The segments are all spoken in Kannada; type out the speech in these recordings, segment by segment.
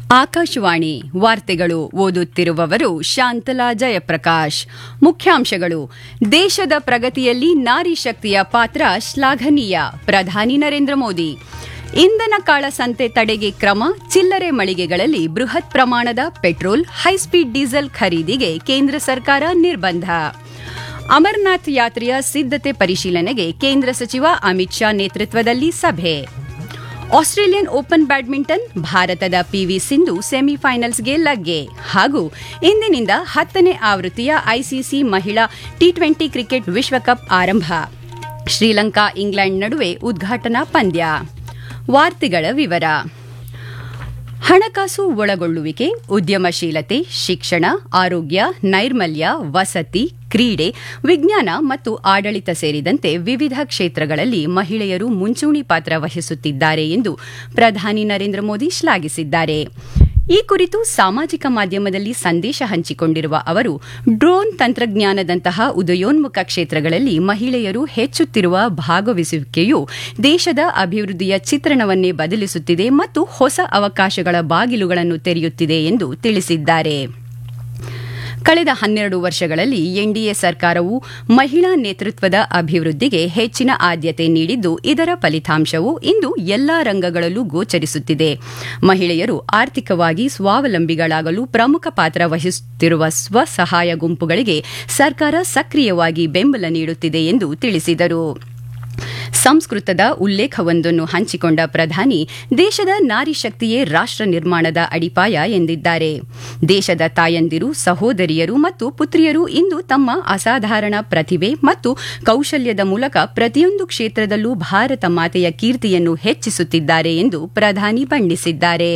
ಆಕಾಶವಾಣಿ ವಾರ್ತೆಗಳು ಓದುತ್ತಿರುವವರು ಶಾಂತಲಾ ಜಯಪ್ರಕಾಶ್ ಮುಖ್ಯಾಂಶಗಳು ದೇಶದ ಪ್ರಗತಿಯಲ್ಲಿ ನಾರಿ ಶಕ್ತಿಯ ಪಾತ್ರ ಶ್ಲಾಘನೀಯ ಪ್ರಧಾನಿ ನರೇಂದ್ರ ಮೋದಿ ಇಂಧನ ಕಾಳಸಂತೆ ತಡೆಗೆ ಕ್ರಮ ಚಿಲ್ಲರೆ ಮಳಿಗೆಗಳಲ್ಲಿ ಬೃಹತ್ ಪ್ರಮಾಣದ ಪೆಟ್ರೋಲ್ ಹೈಸ್ಪೀಡ್ ಡೀಸೆಲ್ ಖರೀದಿಗೆ ಕೇಂದ್ರ ಸರ್ಕಾರ ನಿರ್ಬಂಧ ಅಮರನಾಥ್ ಯಾತ್ರೆಯ ಸಿದ್ಧತೆ ಪರಿಶೀಲನೆಗೆ ಕೇಂದ್ರ ಸಚಿವ ಅಮಿತ್ ಶಾ ನೇತೃತ್ವದಲ್ಲಿ ಸಭೆ ಆಸ್ಟ್ರೇಲಿಯನ್ ಓಪನ್ ಬ್ಯಾಡ್ಮಿಂಟನ್ ಭಾರತದ ಪಿವಿ ಸಿಂಧು ಸೆಮಿಫೈನಲ್ಸ್ಗೆ ಲಗ್ಗೆ ಹಾಗೂ ಇಂದಿನಿಂದ ಹತ್ತನೇ ಆವೃತ್ತಿಯ ಐಸಿಸಿ ಮಹಿಳಾ ಟಿ ಟ್ವೆಂಟಿ ಕ್ರಿಕೆಟ್ ವಿಶ್ವಕಪ್ ಆರಂಭ ಶ್ರೀಲಂಕಾ ಇಂಗ್ಲೆಂಡ್ ನಡುವೆ ಉದ್ಘಾಟನಾ ಪಂದ್ಯ ವಾರ್ತೆಗಳ ವಿವರ ಹಣಕಾಸು ಒಳಗೊಳ್ಳುವಿಕೆ ಉದ್ಯಮಶೀಲತೆ ಶಿಕ್ಷಣ ಆರೋಗ್ಯ ನೈರ್ಮಲ್ಯ ವಸತಿ ಕ್ರೀಡೆ ವಿಜ್ಞಾನ ಮತ್ತು ಆಡಳಿತ ಸೇರಿದಂತೆ ವಿವಿಧ ಕ್ಷೇತ್ರಗಳಲ್ಲಿ ಮಹಿಳೆಯರು ಮುಂಚೂಣಿ ಪಾತ್ರ ವಹಿಸುತ್ತಿದ್ದಾರೆ ಎಂದು ಪ್ರಧಾನಿ ನರೇಂದ್ರ ಮೋದಿ ಶ್ಲಾಘಿಸಿದ್ದಾರೆ ಈ ಕುರಿತು ಸಾಮಾಜಿಕ ಮಾಧ್ಯಮದಲ್ಲಿ ಸಂದೇಶ ಹಂಚಿಕೊಂಡಿರುವ ಅವರು ಡ್ರೋನ್ ತಂತ್ರಜ್ಞಾನದಂತಹ ಉದಯೋನ್ಮುಖ ಕ್ಷೇತ್ರಗಳಲ್ಲಿ ಮಹಿಳೆಯರು ಹೆಚ್ಚುತ್ತಿರುವ ಭಾಗವಹಿಸುವಿಕೆಯು ದೇಶದ ಅಭಿವೃದ್ಧಿಯ ಚಿತ್ರಣವನ್ನೇ ಬದಲಿಸುತ್ತಿದೆ ಮತ್ತು ಹೊಸ ಅವಕಾಶಗಳ ಬಾಗಿಲುಗಳನ್ನು ತೆರೆಯುತ್ತಿದೆ ಎಂದು ತಿಳಿಸಿದ್ದಾರೆ ಕಳೆದ ಹನ್ನೆರಡು ವರ್ಷಗಳಲ್ಲಿ ಎನ್ಡಿಎ ಸರ್ಕಾರವು ಮಹಿಳಾ ನೇತೃತ್ವದ ಅಭಿವೃದ್ಧಿಗೆ ಹೆಚ್ಚಿನ ಆದ್ಯತೆ ನೀಡಿದ್ದು ಇದರ ಫಲಿತಾಂಶವು ಇಂದು ಎಲ್ಲಾ ರಂಗಗಳಲ್ಲೂ ಗೋಚರಿಸುತ್ತಿದೆ ಮಹಿಳೆಯರು ಆರ್ಥಿಕವಾಗಿ ಸ್ವಾವಲಂಬಿಗಳಾಗಲು ಪ್ರಮುಖ ಪಾತ್ರ ವಹಿಸುತ್ತಿರುವ ಸ್ವಸಹಾಯ ಗುಂಪುಗಳಿಗೆ ಸರ್ಕಾರ ಸಕ್ರಿಯವಾಗಿ ಬೆಂಬಲ ನೀಡುತ್ತಿದೆ ಎಂದು ತಿಳಿಸಿದರು ಸಂಸ್ಕೃತದ ಉಲ್ಲೇಖವೊಂದನ್ನು ಹಂಚಿಕೊಂಡ ಪ್ರಧಾನಿ ದೇಶದ ನಾರಿ ಶಕ್ತಿಯೇ ರಾಷ್ಟ್ರ ನಿರ್ಮಾಣದ ಅಡಿಪಾಯ ಎಂದಿದ್ದಾರೆ ದೇಶದ ತಾಯಂದಿರು ಸಹೋದರಿಯರು ಮತ್ತು ಪುತ್ರಿಯರು ಇಂದು ತಮ್ಮ ಅಸಾಧಾರಣ ಪ್ರತಿಭೆ ಮತ್ತು ಕೌಶಲ್ಯದ ಮೂಲಕ ಪ್ರತಿಯೊಂದು ಕ್ಷೇತ್ರದಲ್ಲೂ ಭಾರತ ಮಾತೆಯ ಕೀರ್ತಿಯನ್ನು ಹೆಚ್ಚಿಸುತ್ತಿದ್ದಾರೆ ಎಂದು ಪ್ರಧಾನಿ ಬಣ್ಣಿಸಿದ್ದಾರೆ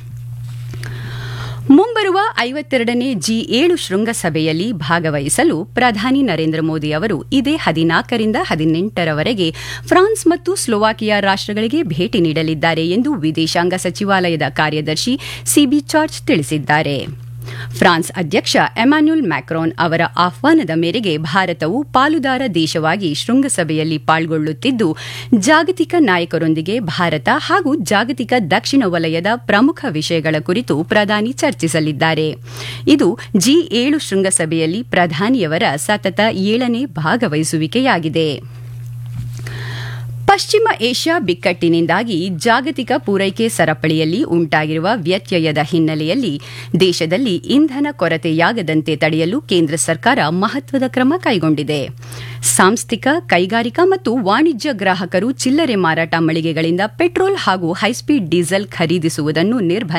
ಮುಂಬರುವ ಐವತ್ತೆರಡನೇ ಜಿ ಏಳು ಶೃಂಗಸಭೆಯಲ್ಲಿ ಭಾಗವಹಿಸಲು ಪ್ರಧಾನಿ ನರೇಂದ್ರ ಮೋದಿ ಅವರು ಇದೇ ಹದಿನಾಲ್ಕರಿಂದ ಹದಿನೆಂಟರವರೆಗೆ ಫ್ರಾನ್ಸ್ ಮತ್ತು ಸ್ಲೋವಾಕಿಯಾ ರಾಷ್ಟಗಳಿಗೆ ಭೇಟಿ ನೀಡಲಿದ್ದಾರೆ ಎಂದು ವಿದೇಶಾಂಗ ಸಚಿವಾಲಯದ ಕಾರ್ಯದರ್ಶಿ ಸಿಬಿ ಜಾರ್ಜ್ ತಿಳಿಸಿದ್ದಾರೆ ಫ್ರಾನ್ಸ್ ಅಧ್ಯಕ್ಷ ಎಮ್ಯಾನ್ಯುಲ್ ಮ್ಯಾಕ್ರಾನ್ ಅವರ ಆಹ್ವಾನದ ಮೇರೆಗೆ ಭಾರತವು ಪಾಲುದಾರ ದೇಶವಾಗಿ ಶೃಂಗಸಭೆಯಲ್ಲಿ ಪಾಲ್ಗೊಳ್ಳುತ್ತಿದ್ದು ಜಾಗತಿಕ ನಾಯಕರೊಂದಿಗೆ ಭಾರತ ಹಾಗೂ ಜಾಗತಿಕ ದಕ್ಷಿಣ ವಲಯದ ಪ್ರಮುಖ ವಿಷಯಗಳ ಕುರಿತು ಪ್ರಧಾನಿ ಚರ್ಚಿಸಲಿದ್ದಾರೆ ಇದು ಜಿ ಏಳು ಶೃಂಗಸಭೆಯಲ್ಲಿ ಪ್ರಧಾನಿಯವರ ಸತತ ಏಳನೇ ಭಾಗವಹಿಸುವಿಕೆಯಾಗಿದೆ ಪಶ್ಚಿಮ ಏಷ್ಯಾ ಬಿಕ್ಕಟ್ಟಿನಿಂದಾಗಿ ಜಾಗತಿಕ ಪೂರೈಕೆ ಸರಪಳಿಯಲ್ಲಿ ಉಂಟಾಗಿರುವ ವ್ಯತ್ಯಯದ ಹಿನ್ನೆಲೆಯಲ್ಲಿ ದೇಶದಲ್ಲಿ ಇಂಧನ ಕೊರತೆಯಾಗದಂತೆ ತಡೆಯಲು ಕೇಂದ್ರ ಸರ್ಕಾರ ಮಹತ್ವದ ಕ್ರಮ ಕೈಗೊಂಡಿದೆ ಸಾಂಸ್ಥಿಕ ಕೈಗಾರಿಕಾ ಮತ್ತು ವಾಣಿಜ್ಯ ಗ್ರಾಹಕರು ಚಿಲ್ಲರೆ ಮಾರಾಟ ಮಳಿಗೆಗಳಿಂದ ಪೆಟ್ರೋಲ್ ಹಾಗೂ ಹೈಸ್ಪೀಡ್ ಡೀಸೆಲ್ ಖರೀದಿಸುವುದನ್ನು ನಿರ್ಬಂಧ